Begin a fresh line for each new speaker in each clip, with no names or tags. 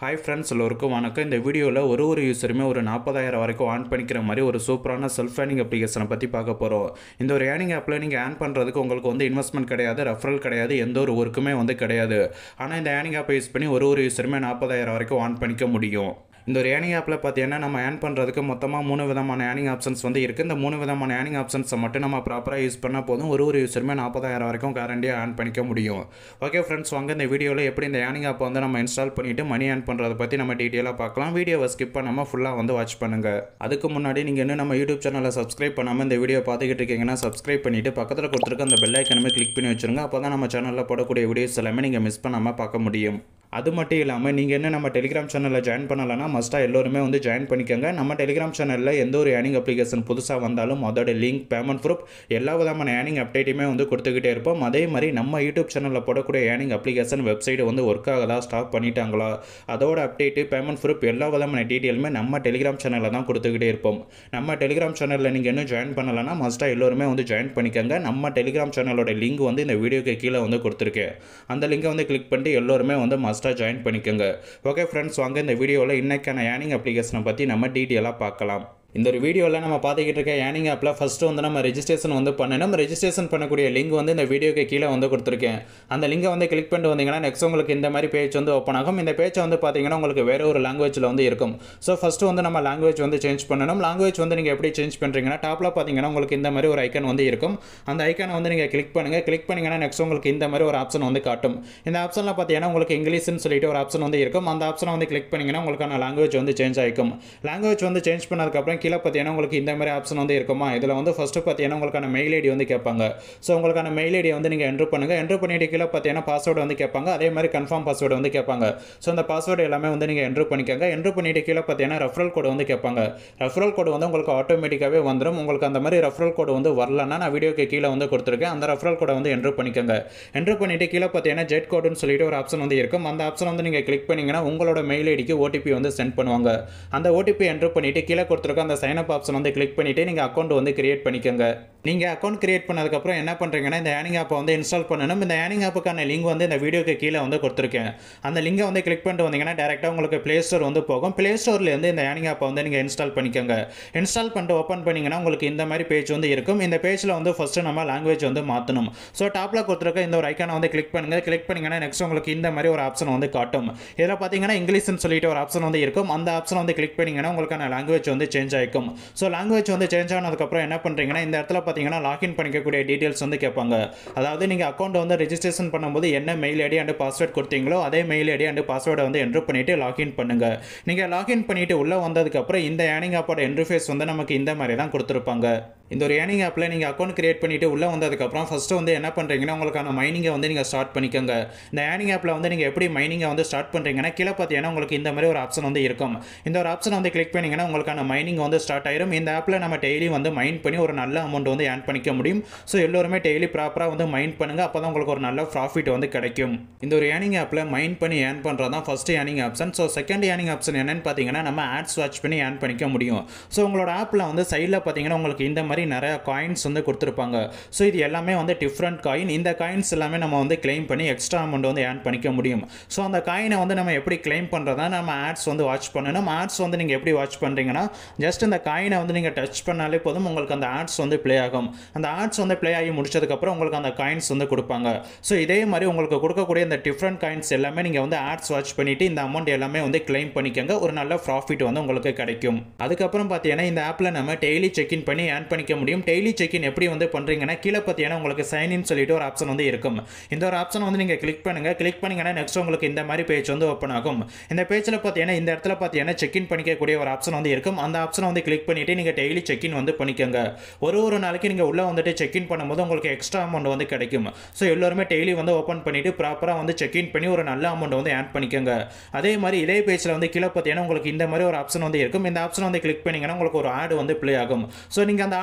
hi friends எல்லோருக்கும் வணக்கம் இந்த வீடியோவில் ஒரு ஒரு யூஸருமே ஒரு நாற்பதாயிரம் வரைக்கும் ஆன் பண்ணிக்கிற மாதிரி ஒரு சூப்பரான செல்ஃப் ஏர்னிங் அப்ளிகேஷனை பற்றி பார்க்க போகிறோம் இந்த ஒரு ஏர்னிங் ஆப்பில் நீங்கள் ஏர்ன் பண்ணுறதுக்கு உங்களுக்கு வந்து இன்வெஸ்ட்மெண்ட் கிடையாது ரெஃபரல் கிடையாது எந்த ஒரு ஒர்க்குமே வந்து கிடையாது ஆனால் இந்த ஏர்னிங் ஆப்பை யூஸ் பண்ணி ஒரு ஒரு யூஸருமே நாற்பதாயிரம் வரைக்கும் ஆன் பண்ணிக்க முடியும் இந்த ஒரு ஏர்னிங் ஆப்பில் பார்த்தீங்கன்னா நம்ம ஏர்ன் பண்ணுறதுக்கு மொத்தமாக மூணு விதமான ஏர்னிங் ஆப்ஷன்ஸ் வந்து இருக்குது இந்த மூணு விதமான ஏர்னிங் ஆப்ஷன்ஸை மட்டும் நம்ம ப்ராப்பராக யூஸ் பண்ணால் போதும் ஒரு ஒரு யூஸருமே நாற்பதாயிரம் வரைக்கும் கேரண்டியாக ஏர்ன் பண்ணிக்க முடியும் ஓகே ஃப்ரெண்ட்ஸ் வாங்க இந்த வீடியோவில் எப்படி இந்த ஏர்னிங் ஆப்பை வந்து நம்ம இன்ஸ்டால் பண்ணிவிட்டு மணி ஏர்ன் பண்ணுறதை பற்றி நம்ம டீட்டெயிலாக பார்க்கலாம் வீடியோவை ஸ்கிப் பண்ணாமல் ஃபுல்லாக வந்து வாட்ச் பண்ணுங்கள் அதுக்கு முன்னாடி நீங்கள் இன்னும் நம்ம யூடியூப் சேனலை சப்ஸ்கிரைப் பண்ணாமல் இந்த வீடியோ பார்த்துக்கிட்டு இருக்கீங்கன்னா சப்ஸ்கிரைப் பண்ணிவிட்டு பக்கத்தில் கொடுத்துருக்க அந்த பெல் ஐக்கனுமே கிளிக் பண்ணி வச்சுருங்க அப்போ தான் நம்ம சேனலில் போடக்கூடிய வீடியோஸ் எல்லாமே நீங்கள் மிஸ் பண்ணாமல் பார்க்க முடியும் அது மட்டும் இல்லாமல் நீங்கள் என்ன நம்ம டெலிகிராம் சேனலில் ஜாயின் பண்ணலைன்னா மஸ்ட்டாக எல்லோருமே வந்து ஜாயின் பண்ணிக்கோங்க நம்ம டெலிகிராம் சேனலில் எந்த ஒரு ஏர்னிங் அப்ளிகேஷன் புதுசாக வந்தாலும் அதோட லிங்க் பேமெண்ட் ப்ரூஃப் எல்லா விதமான ஏர்னிங் அப்டேட்டுமே வந்து கொடுத்துக்கிட்டே இருப்போம் அதே மாதிரி நம்ம யூடியூப் சேனலில் போடக்கூடிய ஏர்னிங் அப்ளிகேஷன் வெப்சைட் வந்து ஒர்க் ஆகுதா ஸ்டாப் பண்ணிட்டாங்களா அதோட அப்டேட்டு பேமெண்ட் ப்ரூஃப் எல்லா விதமான டீட்டெயிலுமே நம்ம டெலிகிராம் சேனலில் தான் கொடுத்துக்கிட்டே இருப்போம் நம்ம டெலிகிராம் சேனலில் நீங்கள் இன்னும் ஜாயின் பண்ணலைன்னா மஸ்ட்டாக எல்லோருமே வந்து ஜாயின் பண்ணிக்கோங்க நம்ம டெலிகிராம் சேனலோட லிங்க் வந்து இந்த வீடியோக்கு கீழே வந்து கொடுத்துருக்கேன் அந்த லிங்கை வந்து கிளிக் பண்ணிட்டு எல்லோருமே வந்து மஸ்ட்டாக ஜாயின் பண்ணிக்கோங்க ஓகே ஃப்ரெண்ட்ஸ் வாங்க இந்த வீடியோவில் இன்னைக்கான ஏர்னிங் அப்ளிகேஷனை பற்றி நம்ம டீட்டெயிலாக பார்க்கலாம் இந்த ஒரு வீடியோவில் நம்ம பார்த்துக்கிட்டு இருக்க ஏர்னிங் ஆப்பில் ஃபஸ்ட்டு வந்து நம்ம ரெஜிஸ்ட்ரேஷன் வந்து பண்ணணும் ரெஜிஸ்ட்ரேஷன் பண்ணக்கூடிய லிங்க் வந்து இந்த வீடியோக்கு கீழே வந்து கொடுத்துருக்கேன் அந்த லிங்கை வந்து கிளிக் பண்ணிட்டு வந்தீங்கன்னா நெக்ஸ்ட் உங்களுக்கு இந்த மாதிரி பேஜ் வந்து ஓப்பன் ஆகும் இந்த பேஜ் வந்து பார்த்தீங்கன்னா உங்களுக்கு வேறு ஒரு லாங்குவேஜில் வந்து இருக்கும் ஸோ ஃபஸ்ட்டு வந்து நம்ம லாங்குவேஜ் வந்து சேஞ்ச் பண்ணணும் லாங்குவேஜ் வந்து நீங்கள் எப்படி சேஞ்ச் பண்ணுறீங்கன்னா டாப்பில் பார்த்தீங்கன்னா உங்களுக்கு இந்த மாதிரி ஒரு ஐக்கன் வந்து இருக்கும் அந்த ஐக்கனை வந்து நீங்கள் கிளிக் பண்ணுங்கள் கிளிக் பண்ணிங்கன்னா நெக்ஸ்ட் உங்களுக்கு இந்த மாதிரி ஒரு ஆப்ஷன் வந்து காட்டும் இந்த ஆப்ஷனில் பார்த்தீங்கன்னா உங்களுக்கு இங்கிலீஷ்னு சொல்லிட்டு ஒரு ஆப்ஷன் வந்து இருக்கும் அந்த ஆப்ஷனை வந்து கிளிக் பண்ணிங்கன்னா உங்களுக்கான லாங்குவேஜ் வந்து சேஞ்ச் ஆகிக்கும் லாங்குவேஜ் வந்து சேஞ்ச் பண்ணதுக்கப்புறம் கீழே பார்த்தீங்கன்னா உங்களுக்கு இந்த மாதிரி ஆப்ஷன் வந்து இருக்குமா இதில் வந்து ஃபஸ்ட்டு பார்த்தீங்கன்னா உங்களுக்கான மெயில் ஐடி வந்து கேட்பாங்க ஸோ உங்களுக்கான மெயில் ஐடியை வந்து நீங்கள் என்ட்ரு பண்ணுங்கள் என்ட்ரு பண்ணிட்டு கீழே பார்த்தீங்கன்னா பாஸ்வேர்டு வந்து கேட்பாங்க அதே மாதிரி கன்ஃபார்ம் பாஸ்வேர்டு வந்து கேட்பாங்க ஸோ அந்த பாஸ்வேர்டு எல்லாமே வந்து நீங்கள் என்ட்ரு பண்ணிக்கோங்க என்ட்ரு பண்ணிட்டு கீழே பார்த்தீங்கன்னா ரெஃபரல் கோடு வந்து கேட்பாங்க ரெஃபரல் கோடு வந்து உங்களுக்கு ஆட்டோமேட்டிக்காகவே வந்துடும் உங்களுக்கு அந்த மாதிரி ரெஃபரல் கோடு வந்து வரலன்னா நான் வீடியோக்கு கீழே வந்து கொடுத்துருக்கேன் அந்த ரெஃபரல் கோடை வந்து என்ட்ரு பண்ணிக்கோங்க என்ட்ரு பண்ணிட்டு கீழே பார்த்தீங்கன்னா ஜெட் கோடுன்னு சொல்லிட்டு ஒரு ஆப்ஷன் வந்து இருக்கும் அந்த ஆப்ஷன் வந்து நீங்கள் கிளிக் பண்ணிங்கன்னா உங்களோட மெயில் ஐடிக்கு ஓடிபி வந்து சென்ட் பண்ணுவாங்க அந்த ஓடிபி என்ட்ரு பண்ணிட்டு கீழே கொடுத்துருக்க அந்த சைன் அப் ஆப்ஷன் வந்து கிளிக் பண்ணிட்டு நீங்கள் அக்கௌண்ட் வந்து கிரியேட் பண்ணிக்கோங்க நீங்கள் அக்கௌண்ட் கிரியேட் பண்ணதுக்கப்புறம் என்ன பண்ணுறீங்கன்னா இந்த ஏர்னிங் ஆப்பை வந்து இன்ஸ்டால் பண்ணணும் இந்த ஏர்னிங் ஆப்புக்கான லிங்க் வந்து இந்த வீடியோக்கு கீழே வந்து கொடுத்துருக்கேன் அந்த லிங்கை வந்து கிளிக் பண்ணிட்டு வந்தீங்கன்னா டேரெக்டாக உங்களுக்கு ப்ளே ஸ்டோர் வந்து போகும் ப்ளே ஸ்டோர்லேருந்து இந்த ஏர்னிங் ஆப்பை வந்து நீங்கள் இன்ஸ்டால் பண்ணிக்கோங்க இன்ஸ்டால் பண்ணிட்டு ஓப்பன் பண்ணிங்கன்னா உங்களுக்கு இந்த மாதிரி பேஜ் வந்து இருக்கும் இந்த பேஜில் வந்து ஃபஸ்ட்டு நம்ம லாங்குவேஜ் வந்து மாற்றணும் ஸோ டாப்பில் கொடுத்துருக்க இந்த ஒரு ஐக்கானை வந்து கிளிக் பண்ணுங்கள் கிளிக் பண்ணிங்கன்னா நெக்ஸ்ட் உங்களுக்கு இந்த மாதிரி ஒரு ஆப்ஷன் வந்து காட்டும் இதில் பார்த்தீங்கன்னா இங்கிலீஷ்னு சொல்லிட்டு ஒரு ஆப்ஷன் வந்து இருக்கும் அந்த ஆப்ஷன் வந்து கிளிக் பண்ணிங்கன்னா உங்களுக்கான லாங்குவேஜ் வந்து சேஞ்ச் ஆகிக்கும் ஸோ லாங்குவேஜ் வந்து சேஞ்ச் ஆனதுக்கப்புறம் என்ன பண்ணுறீங்கன்னா இந்த இடத்துல பார்த்தீங்கன்னா லாகின் பண்ணிக்கக்கூடிய டீட்டெயில்ஸ் வந்து கேட்பாங்க அதாவது நீங்கள் அக்கௌண்ட் வந்து ரெஜிஸ்ட்ரேஷன் பண்ணும்போது என்ன மெயில் ஐடி அண்ட் பாஸ்வேர்ட் கொடுத்தீங்களோ அதே மெயில் ஐடி அண்ட் பாஸ்வேர்டை வந்து என்ட்ரு பண்ணிவிட்டு லாகின் பண்ணுங்கள் நீங்கள் லாகின் பண்ணிவிட்டு உள்ளே வந்ததுக்கப்புறம் இந்த ஏர்னிங் ஆப்போட இன்டர்ஃபேஸ் வந்து நமக்கு இந்த மாதிரி தான் கொடுத்துருப்பாங்க இந்த ஒரு ஏர்னிங் ஆப்பில் நீங்கள் அக்கௌண்ட் கிரியேட் பண்ணிவிட்டு உள்ளே வந்ததுக்கப்புறம் ஃபஸ்ட்டு வந்து என்ன பண்ணுறீங்கன்னா உங்களுக்கான மைனிங்கை வந்து நீங்கள் ஸ்டார்ட் பண்ணிக்கோங்க இந்த ஏர்னிங் ஆப்பில் வந்து நீங்கள் எப்படி மைனிங்கை வந்து ஸ்டார்ட் பண்ணுறீங்கன்னா கீழே பார்த்தீங்கன்னா உங்களுக்கு இந்த மாதிரி ஒரு ஆப்ஷன் வந்து இருக்கும் இந்த ஒரு ஆப்ஷன் வந்து கிளிக் பண்ணிங்கன்னா உங்களுக்கான மைனிங் வந்து ஸ்டார்ட் ஆயிரும் இந்த ஆப்பில் நம்ம டெய்லி வந்து மைன் பண்ணி ஒரு நல்ல அமௌண்ட் வந்து ஏர்ன் பண்ணிக்க முடியும் ஸோ எல்லோருமே டெய்லி ப்ராப்பராக வந்து மைன் பண்ணுங்கள் அப்போ தான் உங்களுக்கு ஒரு நல்ல ப்ராஃபிட் வந்து கிடைக்கும் இந்த ஒரு ஏர்னிங் ஆப்பில் மைன் பண்ணி ஏர்ன் பண்ணுறது தான் first earning option so second earning option என்னென்னு பார்த்தீங்கன்னா நம்ம ஆட்ஸ் வாட்ச் பண்ணி ஏர்ன் பண்ணிக்க முடியும் ஸோ உங்களோட ஆப்பில் வந்து சைடில் பார்த்தீங்கன்னா உங்களுக்கு இந்த மாதிரி நிறைய காயின்ஸ் வந்து கொடுத்துருப்பாங்க ஸோ இது எல்லாமே வந்து டிஃப்ரெண்ட் காயின் இந்த காயின்ஸ் எல்லாமே நம்ம வந்து கிளைம் பண்ணி எக்ஸ்ட்ரா அமௌண்ட் வந்து ஏர்ன் பண்ணிக்க முடியும் ஸோ அந்த காயினை வந்து நம்ம எப்படி கிளைம் பண்ணுறதா நம்ம ஆட்ஸ் வந்து வாட்ச் பண்ணணும் ஆட்ஸ் வந்து நீங்கள் எப்படி வாட்ச் பண்ணுறீங்கன்னா ஜஸ்ட் இந்த காயினை வந்து நீங்கள் டச் பண்ணாலே போதும் உங்களுக்கு அந்த ஆட்ஸ் வந்து ப்ளே ஆகும் அந்த ஆட்ஸ் வந்து ப்ளே ஆகி முடிச்சதுக்கப்புறம் உங்களுக்கு அந்த காயின்ஸ் வந்து கொடுப்பாங்க ஸோ இதே மாதிரி உங்களுக்கு கொடுக்கக்கூடிய இந்த டிஃப்ரெண்ட் காயின்ஸ் எல்லாமே நீங்கள் வந்து ஆட்ஸ் வாட்ச் பண்ணிவிட்டு இந்த அமௌண்ட் எல்லாமே வந்து கிளைம் பண்ணிக்கோங்க ஒரு நல்ல ப்ராஃபிட் வந்து உங்களுக்கு கிடைக்கும் அதுக்கப்புறம் பார்த்தீங்கன்னா இந்த ஆப்பில் நம்ம டெய்லி செக்இன் பண்ணி ஏர்ன் பண்ணிக்க முடியும் டெய்லி செக்இன் எப்படி வந்து பண்ணுறீங்கன்னா கீழே பார்த்தீங்கன்னா உங்களுக்கு சைன்இன் சொல்லிட்டு ஒரு ஆப்ஷன் வந்து இருக்கும் இந்த ஒரு ஆப்ஷன் வந்து நீங்கள் கிளிக் பண்ணுங்கள் கிளிக் பண்ணிங்கன்னா நெக்ஸ்ட் உங்களுக்கு இந்த மாதிரி பேஜ் வந்து ஓப்பன் ஆகும் இந்த பேஜில் பார்த்தீங்கன்னா இந்த இடத்துல பார்த்தீங்கன்னா செக்இன் பண்ணிக்கக்கூடிய ஒரு ஆப்ஷன் வந்து இருக்கும் அந்த ஆப்ஷனை வந்து கிளிக் பண்ணிவிட்டு நீங்கள் டெய்லி செக்இன் வந்து பண்ணிக்கோங்க ஒரு ஒரு நாளைக்கு நீங்கள் உள்ளே வந்துட்டு செக்இன் பண்ணும்போது உங்களுக்கு எக்ஸ்ட்ரா அமௌண்ட் வந்து கிடைக்கும் ஸோ எல்லோருமே டெய்லி வந்து ஓப்பன் பண்ணிவிட்டு ப்ராப்பராக வந்து செக்இன் பண்ணி ஒரு நல்ல அமௌண்ட் வந்து ஏர்ன் பண்ணிக்கோங்க அதே மாதிரி இதே பேஜில் வந்து கீழே பார்த்தீங்கன்னா உங்களுக்கு இந்த மாதிரி ஒரு ஆப்ஷன் வந்து இருக்கும் இந்த ஆப்ஷன் வந்து கிளிக் பண்ணிங்கன்னா உங்களுக்கு ஒரு ஆடு வந்து ப்ளே ஆகும் ஸோ நீங்கள் அந்த ஆடை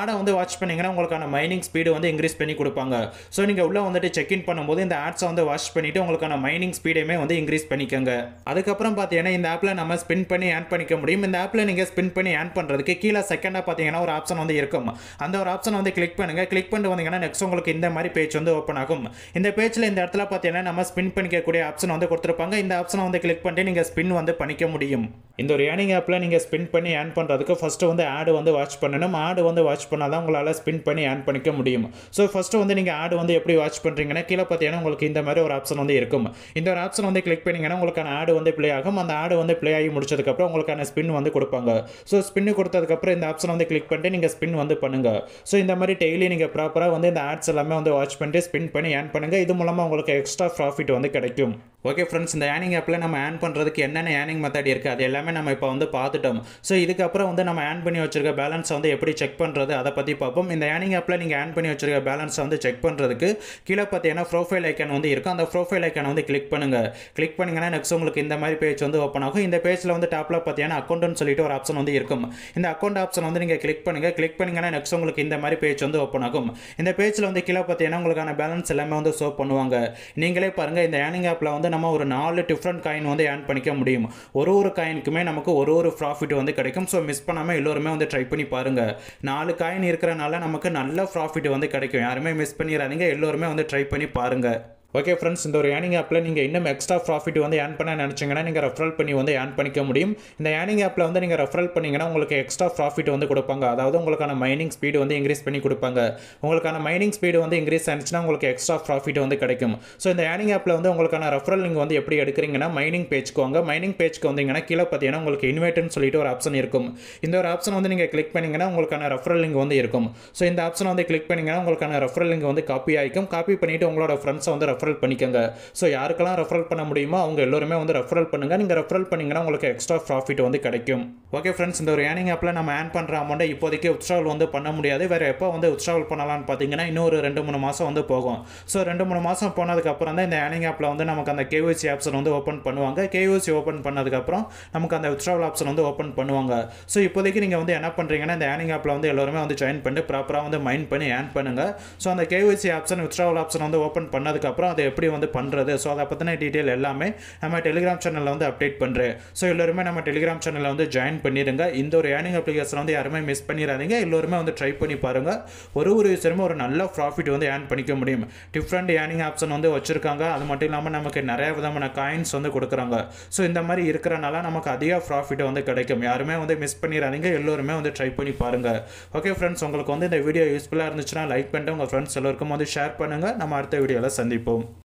ஆடை வந்து வாட்ச் பண்ணிங்கன்னா உங்களுக்கான மைனிங் ஸ்பீடு வந்து இன்க்ரீஸ் பண்ணி கொடுப்பாங்க ஸோ நீங்கள் உள்ளே வந்துட்டு செக்இன் பண்ணும்போது இந்த ஆட்ஸை வந்து வாட்ச் பண்ணிவிட்டு உங்களுக்கான மைனிங் ஸ்பீடையுமே வந்து இன்க்ரீஸ் பண்ணிக்கோங்க அதுக்கப்புறம் பார்த்தீங்கன்னா இந்த ஆப்பில் நம்ம ஸ்பின் பண்ணி ஏன் பண்ணிக்க முடியும் இந்த ஆப்பில் நீங்கள் ஸ்பின் பண்ணி ஏன் பண்ணுறதுக்கு கீழே செகண்டாக பார்த்தீங்கன்னா ஒரு ஆப்ஷன் வந்து இருக்கும் அந்த ஒரு ஆப்ஷன் வந்து கிளிக் பண்ணுங்கள் கிளிக் பண்ணிட்டு வந்தீங்கன்னா நெக்ஸ்ட் உங்களுக்கு இந்த மாதிரி பேஜ் வந்து ஓப்பன் ஆகும் இந்த பேஜில் இந்த இடத்துல பார்த்தீங்கன்னா நம்ம ஸ்பின் பண்ணிக்கக்கூடிய ஆப்ஷன் வந்து கொடுத்துருப்பாங்க இந்த ஆப்ஷனை வந்து கிளிக் பண்ணிட்டு நீங்கள் ஸ்பின் வந்து பண்ணிக்க முடியும் இந்த ஒரு ஏர்னிங் ஆப்பில் நீங்கள் ஸ்பின் பண்ணி ஏர்ன் பண்ணுறதுக்கு ஃபஸ்ட்டு வந்து ஆடு வந்து வாட்ச் பண்ணணும் ஆடு வந்து வாட்ச் பண்ணால் தான் உங்களால் ஸ்பின் பண்ணி ஏர்ன் பண்ணிக்க முடியும் ஸோ ஃபஸ்ட்டு வந்து நீங்கள் ஆடு வந்து எப்படி வாட்ச் பண்ணுறீங்கன்னா கீழே பார்த்தீங்கன்னா உங்களுக்கு இந்த மாதிரி ஒரு ஆப்ஷன் வந்து இருக்கும் இந்த ஒரு ஆப்ஷன் வந்து கிளிக் பண்ணிங்கன்னா உங்களுக்கான ஆடு வந்து ப்ளே ஆகும் அந்த ஆடு வந்து ப்ளே ஆகி முடிச்சதுக்கப்புறம் உங்களுக்கான ஸ்பின் வந்து கொடுப்பாங்க ஸோ ஸ்பின் கொடுத்ததுக்கப்புறம் இந்த ஆப்ஷன் வந்து கிளிக் பண்ணிட்டு நீங்கள் ஸ்பின் வந்து பண்ணுங்கள் ஸோ இந்த மாதிரி டெய்லி நீங்கள் ப்ராப்பராக வந்து இந்த ஆட்ஸ் எல்லாமே வந்து வாட்ச் பண்ணிட்டு ஸ்பின் பண்ணி ஏர்ன் பண்ணுங்கள் இது மூலமாக உங்களுக்கு எக்ஸ்ட்ரா ப்ராஃபிட் வந்து கிடைக்கும் ஓகே ஃப்ரெண்ட்ஸ் இந்த ஏர்னிங் ஆப்பில் நம்ம ஏர்ன் பண்ணுறதுக்கு என்னென்ன ஏர்னிங் மெத்தட் இருக்குது அது எல்லாமே நம்ம இப்போ வந்து பார்த்துட்டோம் ஸோ இதுக்கப்புறம் வந்து நம்ம ஏர்ன் பண்ணி வச்சிருக்க பேலன்ஸை வந்து எப்படி செக் பண்ணுறது அதை பற்றி பார்ப்போம் இந்த ஏர்னிங் ஆப்பில் நீங்கள் ஏர்ன் பண்ணி வச்சிருக்க பேலன்ஸை வந்து செக் பண்ணுறதுக்கு கீழே பார்த்தீங்கன்னா ப்ரோஃபைல் ஐக்கான் வந்து இருக்கும் அந்த ப்ரோஃபைல் ஐக்கான் வந்து கிளிக் பண்ணுங்கள் கிளிக் பண்ணிங்கன்னா நெக்ஸ்ட் உங்களுக்கு இந்த மாதிரி பேஜ் வந்து ஓப்பன் ஆகும் இந்த பேஜில் வந்து டாப்பில் பார்த்தீங்கன்னா அக்கௌண்ட்னு சொல்லிட்டு ஒரு ஆப்ஷன் வந்து இருக்கும் இந்த அக்கௌண்ட் ஆப்ஷன் வந்து நீங்கள் கிளிக் பண்ணுங்கள் கிளிக் பண்ணிங்கன்னா நெக்ஸ்ட் உங்களுக்கு இந்த மாதிரி பேஜ் வந்து ஓப்பன் ஆகும் இந்த பேஜில் வந்து கீழே பார்த்தீங்கன்னா உங்களுக்கான பேலன்ஸ் எல்லாமே வந்து ஷோ பண்ணுவாங்க நீங்களே பாருங்கள் இந்த ஏர்னிங் ஆப்பில் வந்து நம்ம ஒரு நாலு டிஃப்ரெண்ட் காயின் வந்து ஏர்ன் பண்ணிக்க முடியும் ஒரு ஒரு காயினுக்குமே நமக்கு ஒரு ஒரு ப்ராஃபிட் வந்து கிடைக்கும் ஸோ மிஸ் பண்ணாமல் எல்லோருமே வந்து ட்ரை பண்ணி பாருங்கள் நாலு காயின் இருக்கிறனால நமக்கு நல்ல ப்ராஃபிட் வந்து கிடைக்கும் யாருமே மிஸ் பண்ணிடாதீங்க எல்லோருமே வந்து ட்ரை பண்ணி பாருங்கள் ஓகே ஃப்ரெண்ட்ஸ் இந்த ஒரு ஏர்னிங் ஆப்பில் நீங்கள் இன்னும் எக்ஸ்ட்ரா ப்ராஃபிட் வந்து ஏர்ன் பண்ண நினச்சிங்கன்னா நீங்கள் ரெஃபரல் பண்ணி வந்து ஏர்ன் பண்ணிக்க முடியும் இந்த ஏர்னிங் ஆப்பில் வந்து நீங்கள் ரெஃபரல் பண்ணிங்கன்னா உங்களுக்கு எக்ஸ்ட்ரா ப்ராஃபிட் வந்து கொடுப்பாங்க அதாவது உங்களுக்கான மைனிங் ஸ்பீடு வந்து இன்க்ரீஸ் பண்ணி கொடுப்பாங்க உங்களுக்கான மைனிங் ஸ்பீடு வந்து இன்க்ரீஸ் ஆனிச்சுன்னா உங்களுக்கு எக்ஸ்ட்ரா ப்ராஃபிட் வந்து கிடைக்கும் ஸோ இந்த ஏர்னிங் ஆப்பில் வந்து உங்களுக்கான ரெஃபரல் நீங்கள் வந்து எப்படி எடுக்கிறீங்கன்னா மைனிங் பேஜ்க்கு வாங்க மைனிங் பேஜ்க்கு வந்தீங்கன்னா கீழே பார்த்தீங்கன்னா உங்களுக்கு இன்வைட்னு சொல்லிட்டு ஒரு ஆப்ஷன் இருக்கும் இந்த ஒரு ஆப்ஷன் வந்து நீங்கள் கிளிக் பண்ணிங்கன்னா உங்களுக்கான ரெஃபரல் லிங்க் வந்து இருக்கும் ஸோ இந்த ஆப்ஷன் வந்து கிளிக் பண்ணிங்கன்னா உங்களுக்கான ரெஃபரல் லிங்க் வந்து காப்பி ஆகிக்கும் காப்பி பண்ணிவிட்டு உங்களோட ஃப்ரெண்ட்ஸை வந்து ரெஃபரல் பண்ணிக்கோங்க ஸோ யாருக்கெல்லாம் ரெஃபரல் பண்ண முடியுமோ அவங்க எல்லோருமே வந்து ரெஃபரல் பண்ணுங்கள் நீங்கள் ரெஃபரல் பண்ணிங்கன்னா உங்களுக்கு எக்ஸ்ட்ரா ப்ராஃபிட் வந்து கிடைக்கும் ஓகே ஃப்ரெண்ட்ஸ் இந்த ஒரு ஏர்னிங் ஆப்பில் நம்ம ஏர்ன் பண்ணுற அமௌண்ட்டை இப்போதைக்கு உற்சாவல் வந்து பண்ண முடியாது வேறு எப்போ வந்து உற்சாவல் பண்ணலாம்னு பார்த்தீங்கன்னா இன்னொரு ரெண்டு மூணு மாதம் வந்து போகும் ஸோ ரெண்டு மூணு மாதம் போனதுக்கப்புறம் தான் இந்த ஏர்னிங் ஆப்பில் வந்து நமக்கு அந்த கேஒசி ஆப்ஷன் வந்து ஓப்பன் பண்ணுவாங்க கேஒசி ஓப்பன் பண்ணதுக்கப்புறம் நமக்கு அந்த உற்சாவல் ஆப்ஷன் வந்து ஓப்பன் பண்ணுவாங்க ஸோ இப்போதைக்கு நீங்கள் வந்து என்ன பண்ணுறீங்கன்னா இந்த ஏர்னிங் ஆப்பில் வந்து எல்லோருமே வந்து ஜாயின் பண்ணி ப்ராப்பராக வந்து மைண்ட் பண்ணி ஏர்ன் பண்ணுங்கள் ஸோ அந்த கேஒசி ஆப்ஷன் வித்ட்ராவல் ஆப்ஷன் வந்து ஓப்பன் பண்ணதுக்கப்புறம் அதை எப்படி வந்து பண்ணுறது ஸோ அதை பற்றின டீட்டெயில் எல்லாமே நம்ம டெலிகிராம் சேனலில் வந்து அப்டேட் பண்ணுறேன் ஸோ எல்லோருமே நம்ம டெலிகிராம் சேனலில் வந்து ஜாயின் பண்ணிடுங்க இந்த ஒரு ஏர்னிங் அப்ளிகேஷன் வந்து யாருமே மிஸ் பண்ணிடாதீங்க எல்லோருமே வந்து ட்ரை பண்ணி பாருங்கள் ஒரு ஒரு யூஸருமே ஒரு நல்ல ப்ராஃபிட் வந்து ஏர்ன் பண்ணிக்க முடியும் டிஃப்ரெண்ட் ஏர்னிங் ஆப்ஷன் வந்து வச்சுருக்காங்க அது மட்டும் இல்லாமல் நமக்கு நிறைய விதமான காயின்ஸ் வந்து கொடுக்குறாங்க ஸோ இந்த மாதிரி இருக்கிறனால நமக்கு அதிக ப்ராஃபிட் வந்து கிடைக்கும் யாருமே வந்து மிஸ் பண்ணிடாதீங்க எல்லோருமே வந்து ட்ரை பண்ணி பாருங்கள் ஓகே ஃப்ரெண்ட்ஸ் உங்களுக்கு வந்து இந்த வீடியோ யூஸ்ஃபுல்லாக இருந்துச்சுன்னா லைக் பண்ணிட்டு உங்கள் ஃப்ரெண்ட்ஸ் எல்லோருக்கும் வந்து ஷேர் பண்ணுங்கள் நம்ம அடுத்த வீடியோவில் சந்திப்போம்